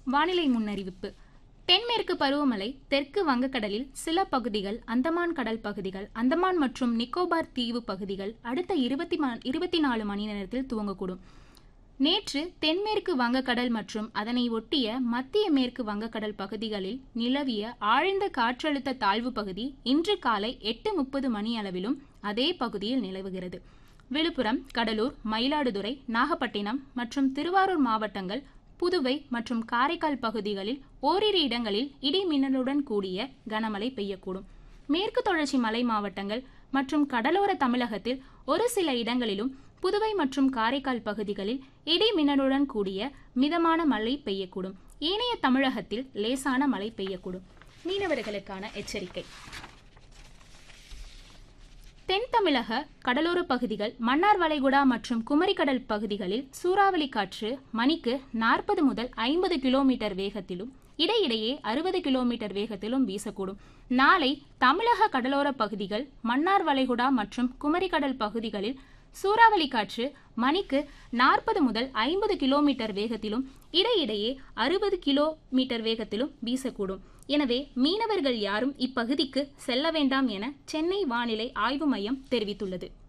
வானிலை முன்னறிவிப்பு தென்மேற்கு பருவமழை தெற்கு வங்கக்கடலில் சில பகுதிகள் அந்தமான் கடல் பகுதிகள் அந்தமான் மற்றும் நிக்கோபார் தீவு பகுதிகள் அடுத்த இருபத்தி இருபத்தி நாலு மணி நேரத்தில் துவங்கக்கூடும் நேற்று தென்மேற்கு வங்கக்கடல் மற்றும் அதனை ஒட்டிய மத்திய மேற்கு வங்கக்கடல் பகுதிகளில் நிலவிய ஆழ்ந்த காற்றழுத்த தாழ்வு பகுதி இன்று காலை எட்டு முப்பது மணி அளவிலும் அதே பகுதியில் நிலவுகிறது விழுப்புரம் கடலூர் மயிலாடுதுறை நாகப்பட்டினம் மற்றும் திருவாரூர் மாவட்டங்கள் புதுவை மற்றும் காரைக்கால் பகுதிகளில் ஓரிரு இடங்களில் இடி மின்னலுடன் கூடிய கனமழை பெய்யக்கூடும் மேற்கு தொடர்ச்சி மலை மாவட்டங்கள் மற்றும் கடலோர தமிழகத்தில் ஒரு சில இடங்களிலும் புதுவை மற்றும் காரைக்கால் பகுதிகளில் இடி மின்னலுடன் கூடிய மிதமான மழை பெய்யக்கூடும் ஏனைய தமிழகத்தில் லேசான மழை பெய்யக்கூடும் மீனவர்களுக்கான எச்சரிக்கை தென் தமிழக கடலோர பகுதிகள் மன்னார் வளைகுடா மற்றும் குமரிக்கடல் பகுதிகளில் சூறாவளி காற்று மணிக்கு நாற்பது முதல் ஐம்பது கிலோமீட்டர் வேகத்திலும் இடையிடையே அறுபது கிலோமீட்டர் வேகத்திலும் வீசக்கூடும் நாளை தமிழக கடலோர பகுதிகள் மன்னார் வளைகுடா மற்றும் குமரிக்கடல் பகுதிகளில் சூறாவளி காற்று மணிக்கு நாற்பது முதல் ஐம்பது கிலோமீட்டர் வேகத்திலும் இடையிடையே அறுபது கிலோமீட்டர் வேகத்திலும் வீசக்கூடும் எனவே மீனவர்கள் யாரும் இப்பகுதிக்கு செல்ல வேண்டாம் என சென்னை வானிலை ஆய்வு மையம் தெரிவித்துள்ளது